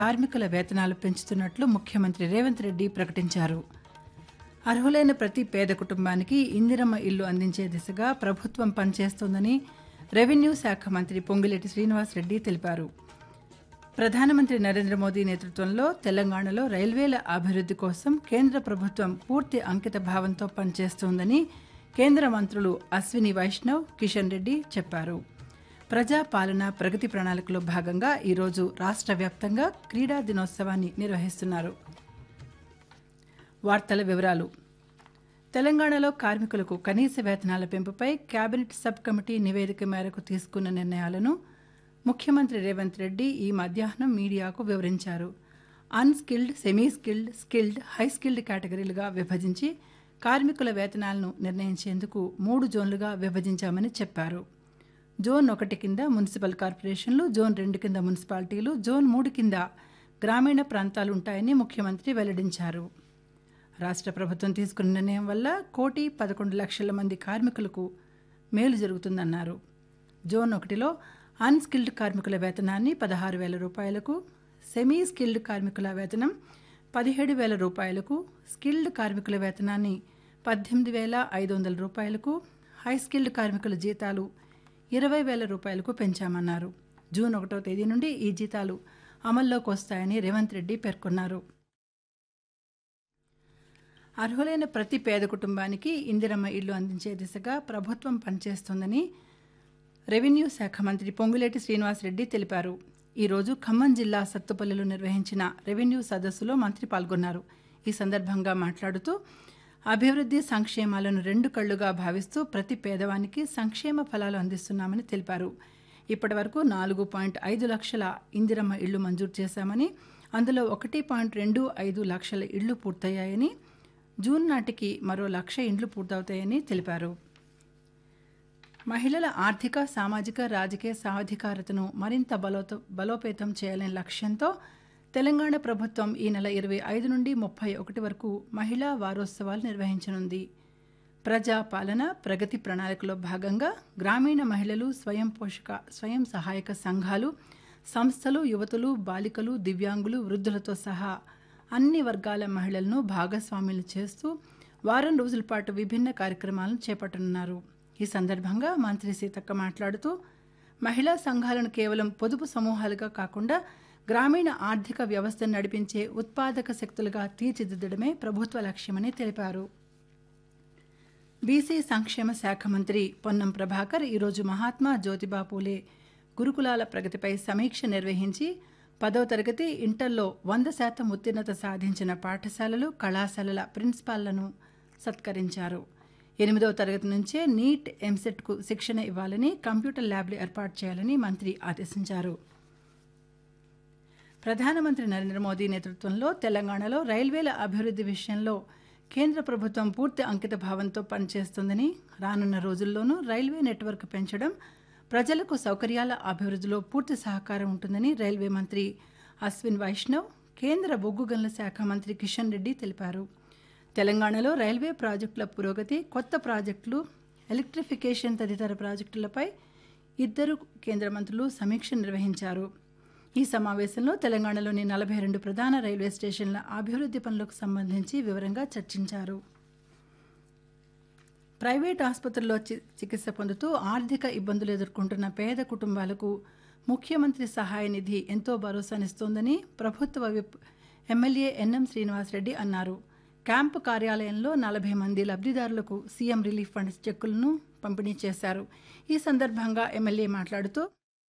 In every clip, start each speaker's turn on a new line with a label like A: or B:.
A: కార్మికుల వేతనాలు పెంచుతున్నట్లు ముఖ్యమంత్రి రేవంత్ రెడ్డి ప్రకటించారు అర్హులైన ప్రతి పేద కుటుంబానికి ఇందిరమ్మ ఇల్లు అందించే దిశగా ప్రభుత్వం పనిచేస్తోందని రెవెన్యూ శాఖ మంత్రి పొంగిరెడ్డి శ్రీనివాసరెడ్డి తెలిపారు ప్రధానమంత్రి నరేంద్ర మోదీ నేతృత్వంలో తెలంగాణలో రైల్వేల అభివృద్ధి కోసం కేంద్ర ప్రభుత్వం పూర్తి అంకిత భావంతో పనిచేస్తోందని కేంద్ర మంత్రులు అశ్విని వైష్ణవ్ కిషన్ రెడ్డి చెప్పారు ప్రజా పాలన ప్రగతి ప్రణాళికలో భాగంగా ఈరోజు రాష్ట్ర వ్యాప్తంగా క్రీడా దినోత్సవాన్ని నిర్వహిస్తున్నారు వార్తల వివరాలు తెలంగాణలో కార్మికులకు కనీస వేతనాల పెంపుపై కేబినెట్ సబ్ కమిటీ నివేదిక మేరకు తీసుకున్న నిర్ణయాలను ముఖ్యమంత్రి రేవంత్ రెడ్డి ఈ మధ్యాహ్నం మీడియాకు వివరించారు unskilled semi skilled skilled high skilled కేటగిరీలుగా విభజించి కార్మికుల వేతనాలను నిర్ణయించేందుకు మూడు జోన్లుగా విభజించామని చెప్పారు జోన్ ఒకటి కింద మున్సిపల్ కార్పొరేషన్లు జోన్ రెండు కింద మున్సిపాలిటీలు జోన్ మూడు కింద గ్రామీణ ప్రాంతాలు ఉంటాయని ముఖ్యమంత్రి వెల్లడించారు రాష్ట్ర ప్రభుత్వం తీసుకున్న నిర్ణయం వల్ల కోటి పదకొండు లక్షల మంది కార్మికులకు మేలు జరుగుతుందన్నారు జోన్ ఒకటిలో అన్స్కిల్డ్ కార్మికుల వేతనాన్ని పదహారు వేల రూపాయలకు సెమీ స్కిల్డ్ కార్మికుల వేతనం పదిహేడు వేల రూపాయలకు స్కిల్డ్ కార్మికుల వేతనాన్ని పద్దెనిమిది వేల ఐదు వందల రూపాయలకు హై స్కిల్డ్ కార్మికుల జీతాలు ఇరవై వేల రూపాయలకు పెంచామన్నారు జూన్ ఒకటో తేదీ నుండి ఈ జీతాలు అమల్లోకి వస్తాయని రేవంత్ రెడ్డి పేర్కొన్నారు అర్హులైన ప్రతి పేద కుటుంబానికి ఇందిరమ్మ ఇల్లు అందించే దిశగా ప్రభుత్వం పనిచేస్తోందని రెవెన్యూ శాఖ మంత్రి పొంగులేటి శ్రీనివాసరెడ్డి తెలిపారు ఈరోజు ఖమ్మం జిల్లా సత్తుపల్లిలో నిర్వహించిన రెవెన్యూ సదస్సులో మంత్రి పాల్గొన్నారు ఈ సందర్భంగా మాట్లాడుతూ అభివృద్ధి సంక్షేమాలను రెండు కళ్లుగా భావిస్తూ ప్రతి పేదవానికి సంక్షేమ ఫలాలు అందిస్తున్నామని తెలిపారు ఇప్పటి వరకు నాలుగు పాయింట్ ఐదు లక్షల ఇందిరమ్మ ఇళ్లు మంజూరు చేశామని అందులో ఒకటి పాయింట్ రెండు ఐదు లక్షల ఇళ్లు పూర్తయ్యాయని జూన్ నాటికి మరో లక్ష ఇండ్లు పూర్తవుతాయని తెలిపారు మహిళల ఆర్థిక సామాజిక రాజకీయ సాధికారతను మరింత బలోత బలోపేతం చేయాలనే లక్ష్యంతో తెలంగాణ ప్రభుత్వం ఈ నెల ఇరవై ఐదు నుండి ముప్పై ఒకటి వరకు మహిళా వారోత్సవాలు నిర్వహించనుంది ప్రజా పాలన ప్రగతి ప్రణాళికలో భాగంగా గ్రామీణ మహిళలు స్వయం పోషక స్వయం సహాయక సంఘాలు సంస్థలు యువతులు బాలికలు దివ్యాంగులు వృద్ధులతో సహా అన్ని వర్గాల మహిళలను భాగస్వాములు చేస్తూ వారం రోజుల పాటు విభిన్న కార్యక్రమాలను చేపట్టనున్నారు ఈ సందర్భంగా మంత్రి సీతక్క మాట్లాడుతూ మహిళా సంఘాలను కేవలం పొదుపు సమూహాలుగా కాకుండా గ్రామీణ ఆర్థిక వ్యవస్థను నడిపించే ఉత్పాదక శక్తులుగా తీర్చిదిద్దడమే ప్రభుత్వ లక్ష్యమని తెలిపారు బీసీ సంక్షేమ శాఖ మంత్రి పొన్నం ప్రభాకర్ ఈరోజు మహాత్మా జ్యోతిబా పూలే గురుకులాల ప్రగతిపై సమీక్ష నిర్వహించి పదవ తరగతి ఇంటర్లో వంద శాతం ఉత్తీర్ణత సాధించిన పాఠశాలలు కళాశాలల ప్రిన్సిపాల్లను సత్కరించారు ఎనిమిదవ తరగతి నుంచే నీట్ ఎంసెట్కు శిక్షణ ఇవ్వాలని కంప్యూటర్ ల్యాబ్లు ఏర్పాటు చేయాలని మంత్రి ఆదేశించారు ప్రధానమంత్రి నరేంద్ర మోదీ నేతృత్వంలో తెలంగాణలో రైల్వేల అభివృద్ధి విషయంలో కేంద్ర ప్రభుత్వం పూర్తి అంకిత భావంతో పనిచేస్తుందని రానున్న రోజుల్లోనూ రైల్వే నెట్వర్క్ పెంచడం ప్రజలకు సౌకర్యాల అభివృద్ధిలో పూర్తి సహకారం ఉంటుందని రైల్వే మంత్రి అశ్విన్ వైష్ణవ్ కేంద్ర బొగ్గు గనుల శాఖ మంత్రి కిషన్ రెడ్డి తెలిపారు తెలంగాణలో రైల్వే ప్రాజెక్టుల పురోగతి కొత్త ప్రాజెక్టులు ఎలక్ట్రిఫికేషన్ తదితర ప్రాజెక్టులపై ఇద్దరు కేంద్ర మంత్రులు సమీక్ష నిర్వహించారు ఈ సమావేశంలో తెలంగాణలోని నలభై రెండు ప్రధాన రైల్వే స్టేషన్ల అభివృద్ధి పనులకు సంబంధించి వివరంగా చర్చించారు ప్రైవేట్ ఆసుపత్రుల్లో చికిత్స పొందుతూ ఆర్థిక ఇబ్బందులు ఎదుర్కొంటున్న పేద కుటుంబాలకు ముఖ్యమంత్రి సహాయ నిధి ఎంతో భరోసానిస్తోందని ప్రభుత్వ విప్ ఎమ్మెల్యే ఎన్ఎం శ్రీనివాసరెడ్డి అన్నారు క్యాంపు కార్యాలయంలో నలభై మంది లబ్ధిదారులకు సీఎం రిలీఫ్ ఫండ్ చెక్కులను పంపిణీ చేశారు ఈ సందర్భంగా ఎమ్మెల్యే మాట్లాడుతూ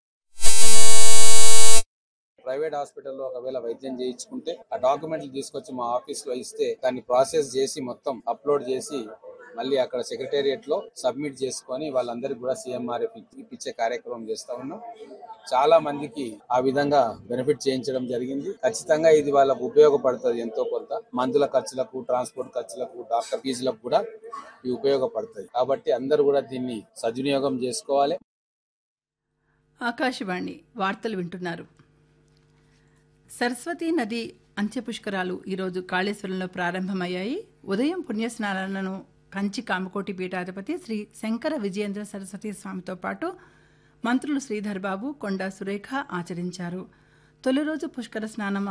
B: ప్రైవేట్ హాస్పిటల్లో ఒకవేళ వైద్యం చేయించుకుంటే ఆ డాక్యుమెంట్లు తీసుకొచ్చి మా ఆఫీస్ లో ఇస్తే దాన్ని ప్రాసెస్ చేసి మొత్తం అప్లోడ్ చేసి మళ్ళీ అక్కడ సెక్రటేరియట్ లో సబ్మిట్ చేసుకొని వాళ్ళందరికీ కూడా సీఎంఆర్ఎఫ్ ఇప్పించే కార్యక్రమం చేస్తా ఉన్నాం చాలా మందికి ఆ విధంగా బెనిఫిట్ చేయించడం జరిగింది ఖచ్చితంగా ఇది వాళ్ళకు ఉపయోగపడుతుంది ఎంతో కొంత మందుల ఖర్చులకు ట్రాన్స్పోర్ట్ ఖర్చులకు డాక్టర్ ఫీజులకు కూడా ఇవి ఉపయోగపడుతుంది కాబట్టి అందరూ కూడా దీన్ని సద్వినియోగం చేసుకోవాలి
A: ఆకాశవాణి వార్తలు వింటున్నారు సరస్వతీ నది అంత్యపుష్కరాలు ఈరోజు కాళేశ్వరంలో ప్రారంభమయ్యాయి ఉదయం పుణ్యస్నానాలను కంచి కామకోటి పీఠాధిపతి శ్రీ శంకర విజయేంద్ర సరస్వతి స్వామితో పాటు మంత్రులు శ్రీధర్ బాబు కొండా సురేఖ ఆచరించారు తొలి రోజు పుష్కర స్నానం